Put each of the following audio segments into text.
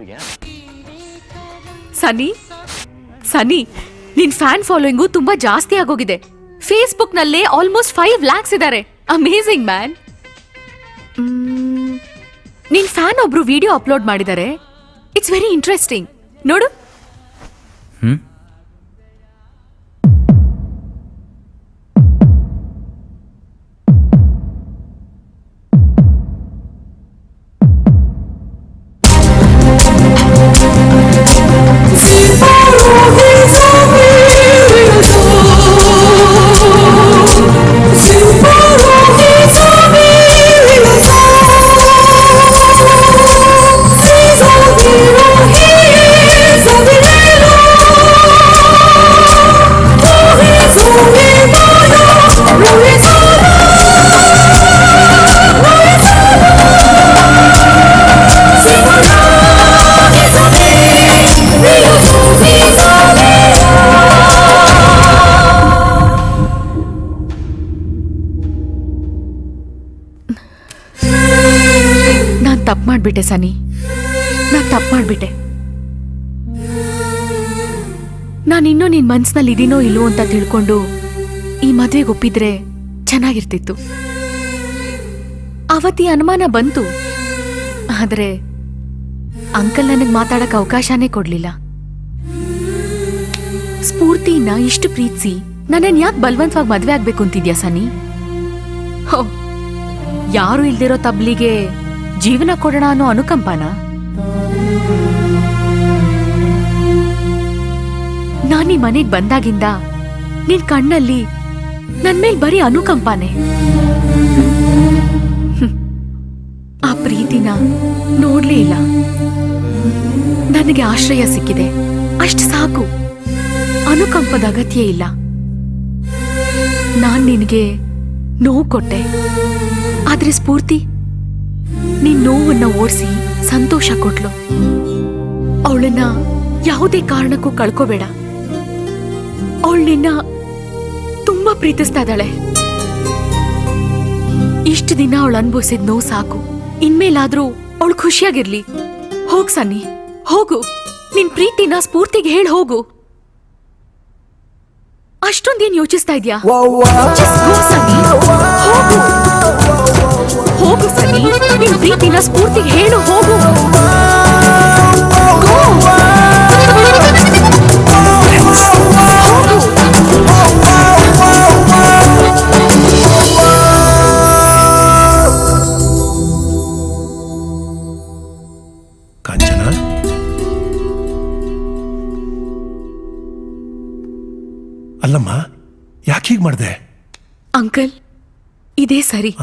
ಅವರಿಗೆ ಸನಿ ಸನಿ ನಿನ್ ಫ್ಯಾನ್ ಫಾಲೋಯಿಂಗು ತುಂಬಾ ಜಾಸ್ತಿ ಆಗೋಗಿದೆ ಫೇಸ್ಬುಕ್ ನಲ್ಲೇ ಆಲ್ಮೋಸ್ಟ್ ಫೈವ್ ಲ್ಯಾಕ್ಸ್ ಇದ್ದಾರೆ ಅಮೇಸಿಂಗ್ ಮ್ಯಾನ್ ನಿನ್ ಫ್ಯಾನ್ ಒಬ್ರು ವಿಡಿಯೋ ಅಪ್ಲೋಡ್ ಮಾಡಿದ್ದಾರೆ ಇಟ್ಸ್ ವೆರಿ ಇಂಟ್ರೆಸ್ಟಿಂಗ್ ನೋಡು ಹ್ಮ್ ನಾನ್ ತಪ್ಪು ಮಾಡ್ಬಿಟ್ಟೆ ಸನಿ ನಾನ್ ತಪ್ಪು ಮಾಡ್ಬಿಟ್ಟೆ ನಾನಿನ್ನೂ ನಿನ್ ಮನ್ಸ್ನಲ್ಲಿ ಇದೀನೋ ಇಲ್ವೋ ಅಂತ ತಿಳ್ಕೊಂಡು ಈ ಮದ್ವೆಗೆ ಒಪ್ಪಿದ್ರೆ ಚೆನ್ನಾಗಿರ್ತಿತ್ತು ಅವತ್ತಿ ಅನುಮಾನ ಬಂತು ಆದ್ರೆ ಅಂಕಲ್ ನನಗ್ ಮಾತಾಡಕ್ ಅವಕಾಶನೇ ಕೊಡ್ಲಿಲ್ಲ ಸ್ಫೂರ್ತಿನ ಇಷ್ಟು ಪ್ರೀತಿಸಿ ನನ್ನನ್ ಯಾಕೆ ಬಲವಂತವಾಗಿ ಮದ್ವೆ ಆಗ್ಬೇಕು ಅಂತಿದ್ಯಾ ಸನಿ ಹೋ ಯಾರು ಇಲ್ದಿರೋ ತಬ್ಲಿಗೆ ಜೀವನ ಕೊಡೋಣ ಅನ್ನೋ ಅನುಕಂಪನ ನಾನ್ ಈ ಮನೆಗ್ ಬಂದಾಗಿಂದ ನಿನ್ ಕಣ್ಣಲ್ಲಿ ನನ್ ಮೇಲ್ ಬರೀ ಅನುಕಂಪನೆ ಹ್ಮ್. ಆ ಪ್ರೀತಿನ ನೋಡ್ಲೇ ಇಲ್ಲ ನನಗೆ ಆಶ್ರಯ ಸಿಕ್ಕಿದೆ ಅಷ್ಟ್ ಸಾಕು ಅನುಕಂಪದ ಅಗತ್ಯ ಇಲ್ಲ ನಾನ್ ನಿನಗೆ ನೋವು ಕೊಟ್ಟೆ ಆದ್ರೆ ಸ್ಫೂರ್ತಿ ನಿನ್ ನೋವನ್ನ ಓಡಿಸಿ ಸಂತೋಷ ಕೊಟ್ಲು ಅವಳನ್ನ ಯಾವುದೇ ಕಾರಣಕ್ಕೂ ಕಳ್ಕೋಬೇಡ ಅವಳು ನಿನ್ನ ತುಂಬಾ ಪ್ರೀತಿಸ್ತಾ ಇದ್ದಾಳೆ ಇಷ್ಟು ದಿನ ಅವಳು ಅನ್ಭವಿಸಿದ ನೋವು ಸಾಕು ಇನ್ಮೇಲಾದ್ರೂ ಅವಳು ಖುಷಿಯಾಗಿರ್ಲಿ ಹೋಗ್ ಸನ್ನಿ ಹೋಗು ನಿನ್ ಪ್ರೀತಿನ ಸ್ಫೂರ್ತಿಗೆ ಹೇಳಿ ಹೋಗು ಅಷ್ಟೊಂದೇನ್ ಯೋಚಿಸ್ತಾ ಇದ್ಯಾ Just go, ಸನ್ನಿ. ಹೋಗು ಹೋಗು ಸನ್ನಿ ನಿನ್ ಪ್ರೀತಿನ ಸ್ಫೂರ್ತಿಗೆ ಹೇಳು ಹೋಗು Go. ಹೋಗು. ಕಾಂಚನ ಅಲ್ಲಮ್ಮ ಯಾಕೆ ಹೀಗೆ ಮಾಡಿದೆ ಅಂಕಲ್ ಇದೇ ಸರಿ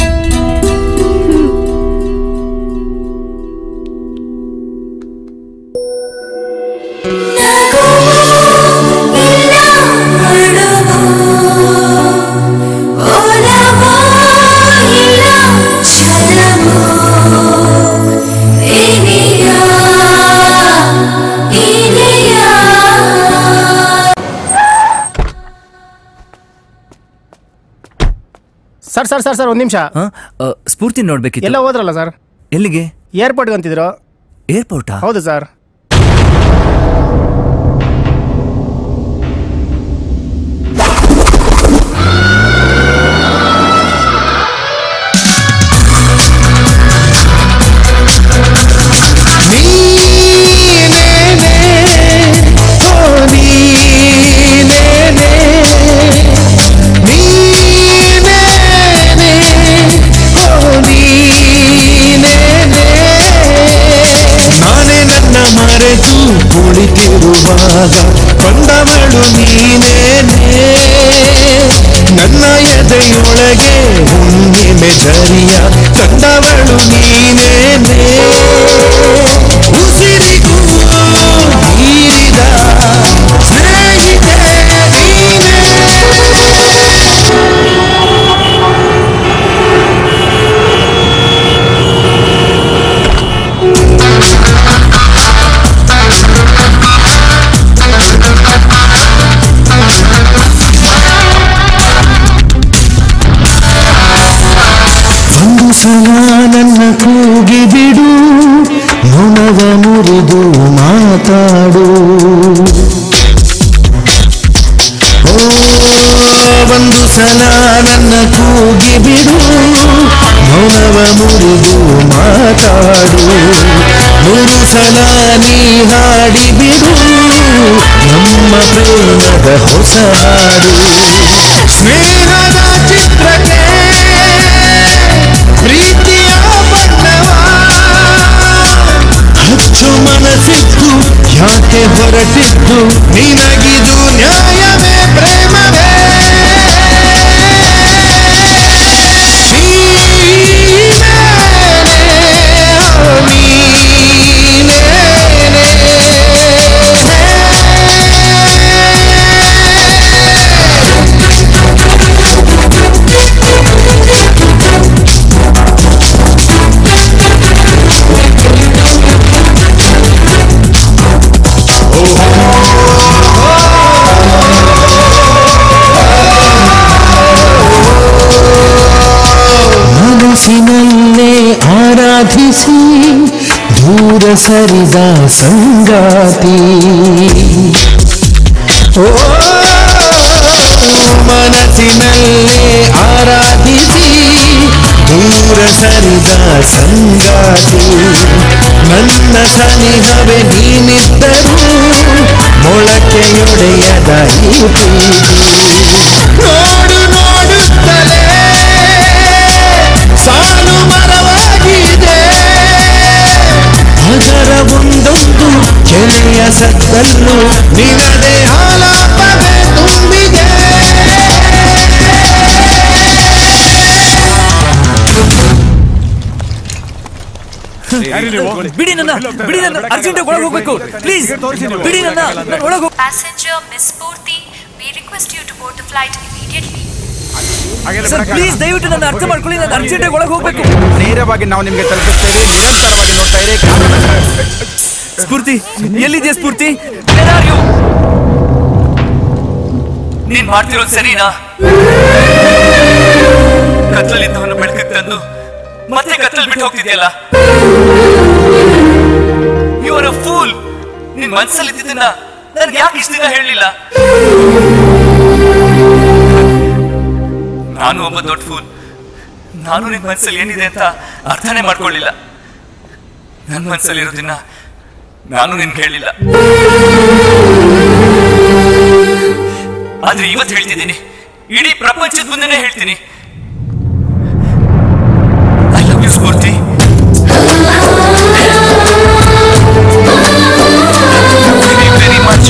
ಸರ್ ಸರ್ ಸರ್ ಸರ್ ಒಂದು ನಿಮಿಷ ಸ್ಫೂರ್ತಿ ನೋಡ್ಬೇಕಿತ್ತು ಎಲ್ಲ ಹೋದ್ರಲ್ಲ ಸರ್ ಎಲ್ಲಿಗೆ ಏರ್ಪೋರ್ಟ್ಗೆ ಅಂತಿದ್ರು ಏರ್ಪೋರ್ಟಾ ಹೌದು ಸರ್ ನಾನೇ ನನ್ನ ಮರೆತು ಕುಳಿತಿರುವಾಗ ಬಂದವಳು ನೀನೇನೆ ನನ್ನ ಎದೆಯೊಳಗೆ ಹುಣ್ಣಿಮೆ ಜರಿಯ ತಂದವಳು ನೀನೇನೆ ಉಸಿರಿಗೂ ಮೀರಿದ ಸ್ನೇಹಿತೆ ನೀನೇ ಸಲ ನನ್ನ ಕೂಗಿ ಬಿಡು ಮೌನವ ಮುರಿದು ಮಾತಾಡು ಓ ಒಂದು ಸಲ ನನ್ನ ಕೂಗಿ ಬಿಡು ಮೌನವ ಮುರಿದು ಮಾತಾಡು ಮೂರು ಸಲ ನೀ ಹಾಡಿ ಬಿಡು ನಮ್ಮ ಪ್ರೇಮದ ಹೊಸ ಹಾಡು ಸ್ನೇಹದ ಚಿತ್ರಕ್ಕೆ ಪ್ರೀತಿಯ ಬಣ್ಣವ ಹಚ್ಚು ಮನಸ್ಸಿದ್ದು ಯಾಕೆ ಹೊರಟಿದ್ದು ನಿನಗಿದು ನ್ಯಾಯವೇ ಪ್ರೇಮವೇ ಮನಸ್ಸಿನಲ್ಲೇ ಆರಾಧಿಸಿ ದೂರ ಸರಿದ ಸಂಗಾತಿ ಓ ಮನಸ್ಸಿನಲ್ಲೇ ಆರಾಧಿಸಿ ದೂರ ಸರಿದ ಸಂಗಾತಿ ನನ್ನ ಸನಿಹವೇ ನೀನಿದ್ದರೂ ಮೊಳಕೆಯೊಡೆಯದ ಈ ಪ್ರೀತಿ ನೋಡು ನೋಡುತ್ತಲೇ ಸಾಲು ಮರವಾಗಿದೆ ಅದರ ಒಂದೊಂದು ಕೆಳೆಯ ಸದ್ದಲ್ಲೂ ನಿನದೇ ಆಲಾಪವೇ ತುಂಬಿದೆ ಬಿಡಿ ನನ್ನ ಬಿಡಿ ನನ್ನ ಅರ್ಜೆಂಟ್ ಒಳಗೆ ಹೋಗ್ಬೇಕು ಪ್ಲೀಸ್ ಬಿಡಿ ನನ್ನ ನಾನು ಒಳಗೆ ಹೋಗ್- Passenger Miss Purti, we request you to board the flight immediately. Sir please ದಯವಿಟ್ಟು ನನ್ನ ಅರ್ಥ ಮಾಡ್ಕೊಳ್ಳಿ ನಾನು ಅರ್ಜೆಂಟ್ ಒಳಗೆ ಹೋಗ್ಬೇಕು ನೇರವಾಗಿ ನಾವು ನಿಮಗೆ ತಲುಪಿಸ್ತೇವೆ ನಿರಂತರವಾಗಿ ನೋಡ್ತಾ ಇರಿ ಸ್ಫೂರ್ತಿ ಎಲ್ಲಿದೆಯಾ ಸ್ಫೂರ್ತಿ Where are you? ನೀನ್ ಮಾಡ್ತಿರೋದು ಸರಿನಾ ಕತ್ತಲಿದ್ದವನು ಬೆಳಕಿಗೆ ತಂದು ಮತ್ತೆ ಕತ್ತಲ್ ಬಿಟ್ಟು ಹೋಗ್ತಿದ್ಯಲ್ಲ ಯು ಆರ್ ಅ ಫೂಲ್ ನಿನ್ ಮನ್ಸಲ್ಲಿ ಇದ್ದಿದ್ದನ್ನ ನನ್ಗೆ ಯಾಕೆ ಇಷ್ಟ ದಿನ ಹೇಳಲಿಲ್ಲ ನಾನು ಒಬ್ಬ ದೊಡ್ಡ ಫೂಲ್ ನಾನು ನಿನ್ ಮನ್ಸಲ್ಲಿ ಏನಿದೆ ಅಂತ ಅರ್ಥನೇ ಮಾಡ್ಕೊಳ್ಳಿಲ್ಲ ನನ್ನ ಮನ್ಸಲ್ಲಿ ಇರೋದನ್ನ ನಾನು ನಿನ್ಗೆ ಹೇಳಿಲ್ಲ ಆದ್ರೆ ಇವತ್ತು ಹೇಳ್ತಿದ್ದೀನಿ ಇಡೀ ಪ್ರಪಂಚದ ಮುಂದೆನೆ ಹೇಳ್ತೀನಿ I love you Spoorthi very much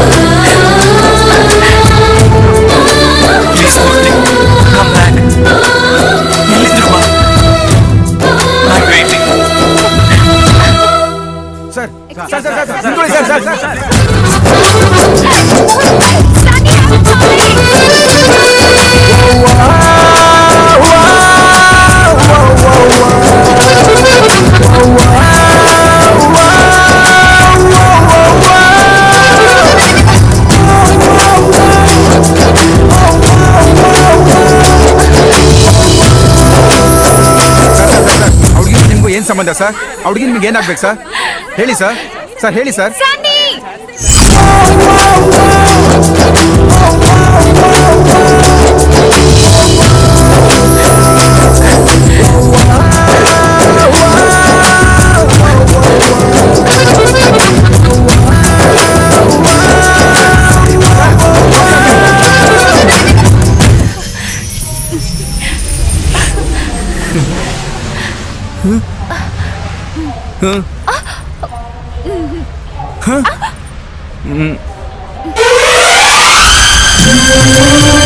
please Spoorthi come back ಎಲ್ಲಿದ್ರು ಬಾ I waiting sir sir sir sir ನಿಂತ್ಕೊಳ್ಳಿ ಸರ್ ಸರ್ ಸರ್ ಸರ್ ಅವ್ರಿಗೆ ನಿಮ್ಗೂ ಏನ್ ಸಂಬಂಧ ಸರ್ ಅವ್ರಿಗೆ ನಿಮ್ಗೆ ಏನಾಗ್ಬೇಕು ಸರ್ ಹೇಳಿ ಸರ್ ಸರ್ ಹೇಳಿ ಸರ್ ಹ